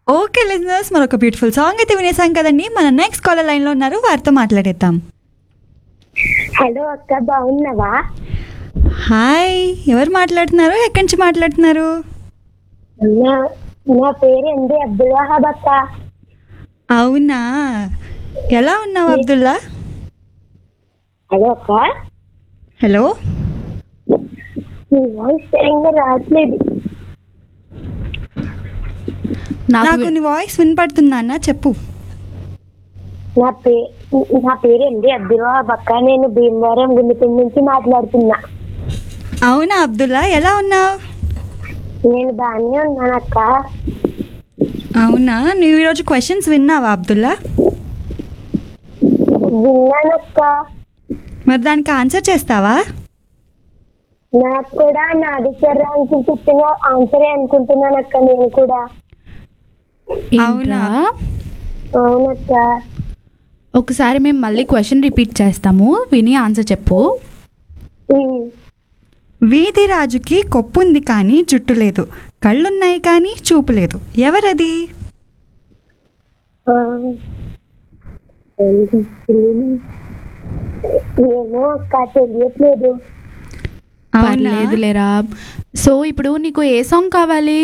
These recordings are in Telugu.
ఓకే లిజనర్స్ మరొక బ్యూటిఫుల్ సాంగ్ అయితే వినేసాం కదండి మన నెక్స్ట్ కాలర్ లైన్లో ఉన్నారు వారితో మాట్లాడేద్దాం హలో అక్క బాగున్నావా హాయ్ ఎవరు మాట్లాడుతున్నారు ఎక్కడి నుంచి మాట్లాడుతున్నారు నా నా పేరు ఎండి అబ్దుల్ వహాబ్ అక్క అవునా ఎలా ఉన్నావు అబ్దుల్లా హలో అక్క హలో నీ వాయిస్ సరిగ్గా రావట్లేదు నాకు నాకు నీ వాయిస్ వినపడుతుందా అన్న చెప్పు నా పే నా పేరు ఎండి అబ్దుల్ వహాబ్ అక్క నేను భీమవరం గుండెపల్లి నుంచి మాట్లాడుతున్నా అవునా అబ్దుల్లా ఎలా ఉన్నావు నేను బాగానే ఉన్నాను అక్క అవునా నువ్వు ఈరోజు క్వశ్చన్స్ విన్నావా అబ్దుల్లా విన్నాను అక్క మరి దానికి ఆన్సర్ చేస్తావా నాకు కూడా నా అధికారానికి చెప్పిన ఆన్సరే అనుకుంటున్నాను అక్క నేను కూడా అవునా? ఏంట్రా? అవునక్క ఒకసారి మేము మళ్ళీ క్వశ్చన్ రిపీట్ చేస్తాము విని ఆన్సర్ చెప్పు ఉమ్. వీధి రాజుకి కొప్పుంది కానీ జుట్టు లేదు కళ్ళున్నాయి కానీ చూపు లేదు ఎవరది ఆ. ఏమో అక్క తెలియట్లేదు అవునా పర్లేదు లేరా సో ఇప్పుడు నీకు ఏ సాంగ్ కావాలి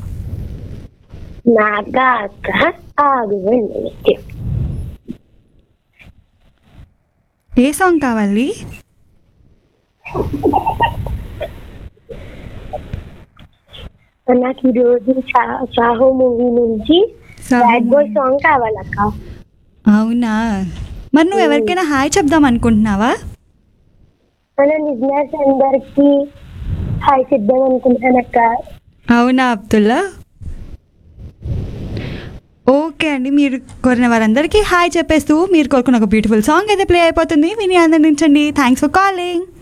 నాకా అక్క ఆగువండి ఏ సాంగ్ కావాలి నాకు ఈ రోజు చా- సాహో మూవీ నుంచి Saaho bad boy movie. Song కావాలక్క అవునా మరి నువ్వు ఎవరికైనా హాయ్ చెప్దాం అనుకుంటున్నావా మన బిజినెస్ అందరికి హాయ్ చెప్దాం అనుకుంటానక్క అవునా అబ్దుల్లా ఓకే అండి మీరు కోరిన వారందరికీ హాయ్ చెప్పేస్తూ మీరు కోరుకున్న ఒక బ్యూటిఫుల్ సాంగ్ అయితే ప్లే అయిపోతుంది విని ఆనందించండి థ్యాంక్స్ ఫర్ కాలింగ్